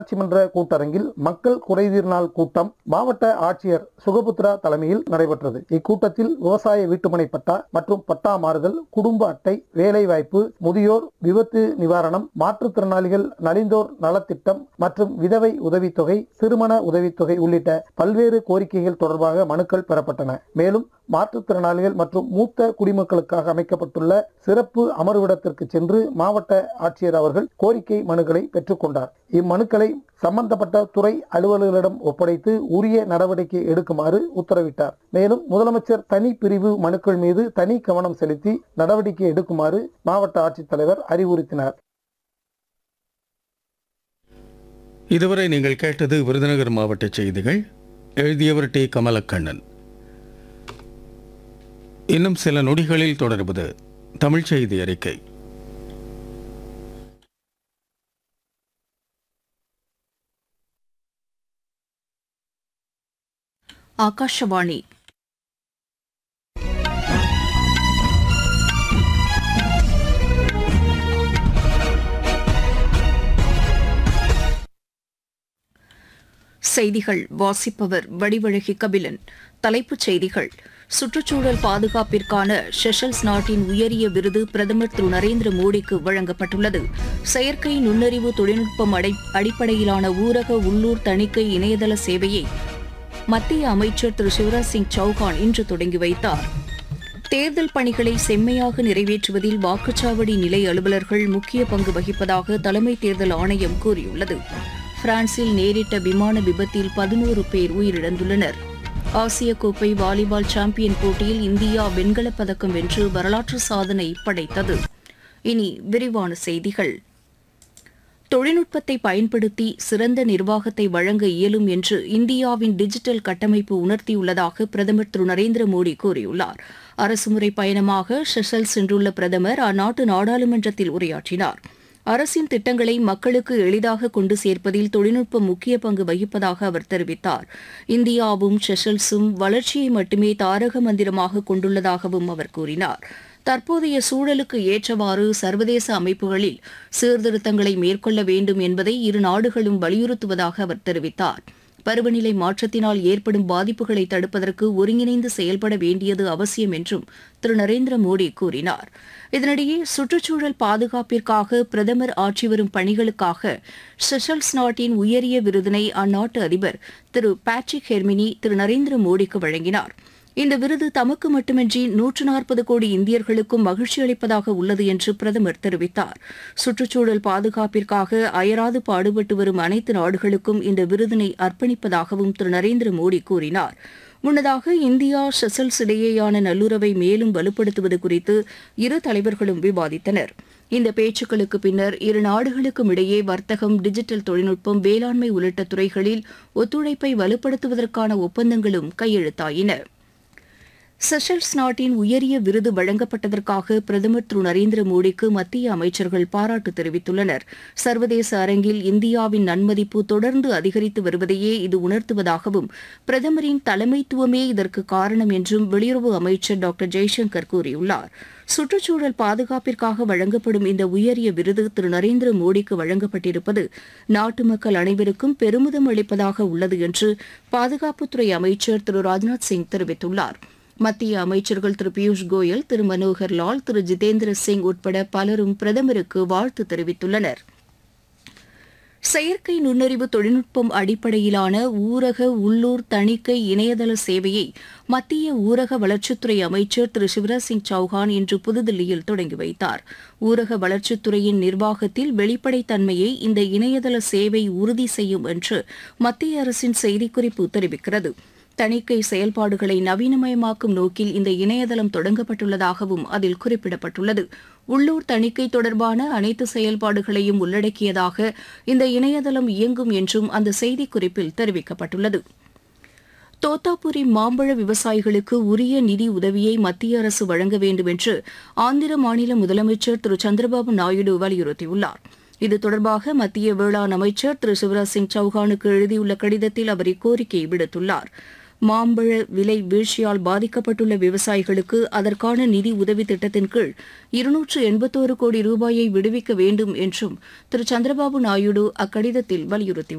உள்ளாட்சி மன்ற கூட்டரங்கில் மக்கள் குறைதீர் நாள் கூட்டம் மாவட்ட ஆட்சியர் சுகபுத்ரா தலைமையில் நடைபெற்றது இக்கூட்டத்தில் விவசாய வீட்டுமனை பட்டா மற்றும் பட்டா மாறுதல் குடும்ப அட்டை வேலைவாய்ப்பு முதியோர் விபத்து நிவாரணம் மாற்றுத்திறனாளிகள் நலிந்தோர் நலத்திட்டம் மற்றும் விதவை உதவித்தொகை திருமண உதவித்தொகை உள்ளிட்ட பல்வேறு கோரிக்கைகள் தொடர்பாக மனுக்கள் பெறப்பட்டன மேலும் மாற்றுத்திறனாளிகள் மற்றும் மூத்த குடிமக்களுக்காக அமைக்கப்பட்டுள்ள சிறப்பு அமர்விடத்திற்கு சென்று மாவட்ட ஆட்சியர் அவர்கள் கோரிக்கை மனுக்களை பெற்றுக்கொண்டார் இம்மனுக்களை சம்பந்தப்பட்ட துறை அலுவலர்களிடம் ஒப்படைத்து உரிய நடவடிக்கை எடுக்குமாறு உத்தரவிட்டார் மேலும் முதலமைச்சர் தனி பிரிவு மனுக்கள் மீது தனி கவனம் செலுத்தி நடவடிக்கை எடுக்குமாறு மாவட்ட ஆட்சித்தலைவர் அறிவுறுத்தினார் இதுவரை நீங்கள் கேட்டது விருதுநகர் மாவட்ட செய்திகள் எழுதியவர் டி கமலக்கண்ணன் இன்னும் சில நொடிகளில் தொடர்வது தமிழ் செய்தி அறிக்கை ಆಕಾಶವಾಣಿ செய்திகள் வாசிப்பவர் வடிவழகி கபிலன் தலைப்புச் செய்திகள் சுற்றுச்சூழல் பாதுகாப்பிற்கான செஷல்ஸ் நாட்டின் உயரிய விருது பிரதமர் திரு நரேந்திர மோடிக்கு வழங்கப்பட்டுள்ளது செயற்கை நுண்ணறிவு தொழில்நுட்பம் அடை- அடிப்படையிலான ஊரக உள்ளூர் தணிக்கை இணையதள சேவையை மத்திய அமைச்சர் திரு சிவராஜ் சிங் சௌகான் இன்று தொடங்கி வைத்தார் தேர்தல் பணிகளை செம்மையாக நிறைவேற்றுவதில் வாக்குச்சாவடி நிலை அலுவலர்கள் முக்கிய பங்கு வகிப்பதாக தலைமை தேர்தல் ஆணையம் கூறியுள்ளது பிரான்சில் நேரிட்ட விமான விபத்தில் பதினோரு பேர் உயிரிழந்துள்ளனர் ஆசிய கோப்பை வாலிபால் சாம்பியன் போட்டியில் இந்தியா வெண்கலப் பதக்கம் வென்று வரலாற்று சாதனை படைத்தது இனி விரிவான செய்திகள் தொழில்நுட்பத்தை பயன்படுத்தி சிறந்த நிர்வாகத்தை வழங்க இயலும் என்று இந்தியாவின் டிஜிட்டல் கட்டமைப்பு உணர்த்தியுள்ளதாக பிரதமர் திரு நரேந்திர மோடி கூறியுள்ளார் அரசுமுறை பயணமாக செஷல் சென்றுள்ள பிரதமர் அந்நாட்டு நாடாளுமன்றத்தில் உரையாற்றினார் அரசின் திட்டங்களை மக்களுக்கு எளிதாக கொண்டு சேர்ப்பதில் தொழில்நுட்பம் முக்கிய பங்கு வகிப்பதாக அவர் தெரிவித்தார் இந்தியாவும் செஷல்ஸும் வளர்ச்சியை மட்டுமே தாரக மந்திரமாக கொண்டுள்ளதாகவும் அவர் கூறினார் தற்போதைய சூழலுக்கு ஏற்றவாறு சர்வதேச அமைப்புகளில் சீர்திருத்தங்களை மேற்கொள்ள வேண்டும் என்பதை இரு நாடுகளும் வலியுறுத்துவதாக அவர் தெரிவித்தார் பருவநிலை மாற்றத்தினால் ஏற்படும் பாதிப்புகளை தடுப்பதற்கு ஒருங்கிணைந்து செயல்பட வேண்டியது அவசியம் என்றும் திரு நரேந்திர மோடி கூறினார் இதனிடையே சுற்றுச்சூழல் பாதுகாப்பிற்காக பிரதமர் ஆற்றி வரும் பணிகளுக்காக செஷல்ஸ் நாட்டின் உயரிய விருதினை அந்நாட்டு அதிபர் திரு பேட்ரிக் ஹெர்மினி திரு நரேந்திர மோடிக்கு வழங்கினார் இந்த விருது தமக்கு மட்டுமின்றி நூற்று நாற்பது கோடி இந்தியர்களுக்கும் மகிழ்ச்சி அளிப்பதாக உள்ளது என்று பிரதமர் தெரிவித்தார் சுற்றுச்சூழல் பாதுகாப்பிற்காக அயராது பாடுபட்டு வரும் அனைத்து நாடுகளுக்கும் இந்த விருதினை அர்ப்பணிப்பதாகவும் திரு நரேந்திர மோடி கூறினார் முன்னதாக இந்தியா செசல்ஸ் இடையேயான நல்லுறவை மேலும் வலுப்படுத்துவது குறித்து இரு தலைவர்களும் விவாதித்தனர் இந்த பேச்சுக்களுக்கு பின்னர் இரு நாடுகளுக்கும் இடையே வர்த்தகம் டிஜிட்டல் தொழில்நுட்பம் வேளாண்மை உள்ளிட்ட துறைகளில் ஒத்துழைப்பை வலுப்படுத்துவதற்கான ஒப்பந்தங்களும் கையெழுத்தாயின செஷல்ஸ் நாட்டின் உயரிய விருது வழங்கப்பட்டதற்காக பிரதமர் திரு நரேந்திர மோடிக்கு மத்திய அமைச்சர்கள் பாராட்டு தெரிவித்துள்ளனர் சர்வதேச அரங்கில் இந்தியாவின் நன்மதிப்பு தொடர்ந்து அதிகரித்து வருவதையே இது உணர்த்துவதாகவும் பிரதமரின் தலைமைத்துவமே இதற்கு காரணம் என்றும் வெளியுறவு அமைச்சர் டாக்டர் ஜெய்சங்கர் கூறியுள்ளார் சுற்றுச்சூழல் பாதுகாப்பிற்காக வழங்கப்படும் இந்த உயரிய விருது திரு நரேந்திர மோடிக்கு வழங்கப்பட்டிருப்பது நாட்டு மக்கள் அனைவருக்கும் பெருமிதம் அளிப்பதாக உள்ளது என்று பாதுகாப்புத்துறை அமைச்சர் திரு ராஜ்நாத் சிங் தெரிவித்துள்ளார் மத்திய அமைச்சர்கள் திரு பியூஷ் கோயல் திரு மனோகர் லால் திரு ஜிதேந்திர சிங் உட்பட பலரும் பிரதமருக்கு வாழ்த்து தெரிவித்துள்ளனர் செயற்கை நுண்ணறிவு தொழில்நுட்பம் அடிப்படையிலான ஊரக உள்ளூர் தணிக்கை இணையதள சேவையை மத்திய ஊரக வளர்ச்சித்துறை அமைச்சர் திரு சிவராஜ் சிங் சௌஹான் இன்று புதுதில்லியில் தொடங்கி வைத்தார் ஊரக வளர்ச்சித்துறையின் நிர்வாகத்தில் வெளிப்படைத்தன்மையை இந்த இணையதள சேவை உறுதி செய்யும் என்று மத்திய அரசின் செய்திக்குறிப்பு தெரிவிக்கிறது தணிக்கை செயல்பாடுகளை நவீனமயமாக்கும் நோக்கில் இந்த இணையதளம் தொடங்கப்பட்டுள்ளதாகவும் அதில் குறிப்பிடப்பட்டுள்ளது உள்ளூர் தணிக்கை தொடர்பான அனைத்து செயல்பாடுகளையும் உள்ளடக்கியதாக இந்த இணையதளம் இயங்கும் என்றும் அந்த செய்திக்குறிப்பில் தெரிவிக்கப்பட்டுள்ளது தோத்தாபுரி மாம்பழ விவசாயிகளுக்கு உரிய நிதி உதவியை மத்திய அரசு வழங்க வேண்டும் என்று ஆந்திர மாநில முதலமைச்சர் திரு சந்திரபாபு நாயுடு வலியுறுத்தியுள்ளார் இது தொடர்பாக மத்திய வேளாண் அமைச்சர் திரு சிவராஜ் சிங் சௌஹானுக்கு எழுதியுள்ள கடிதத்தில் அவர் இக்கோரிக்கையை விடுத்துள்ளார் மாம்பழ விலை வீழ்ச்சியால் பாதிக்கப்பட்டுள்ள விவசாயிகளுக்கு அதற்கான நிதி உதவி திட்டத்தின் கீழ் இருநூற்று எண்பத்தோரு கோடி ரூபாயை விடுவிக்க வேண்டும் என்றும் திரு சந்திரபாபு நாயுடு அக்கடிதத்தில் வலியுறுத்தியுள்ளார்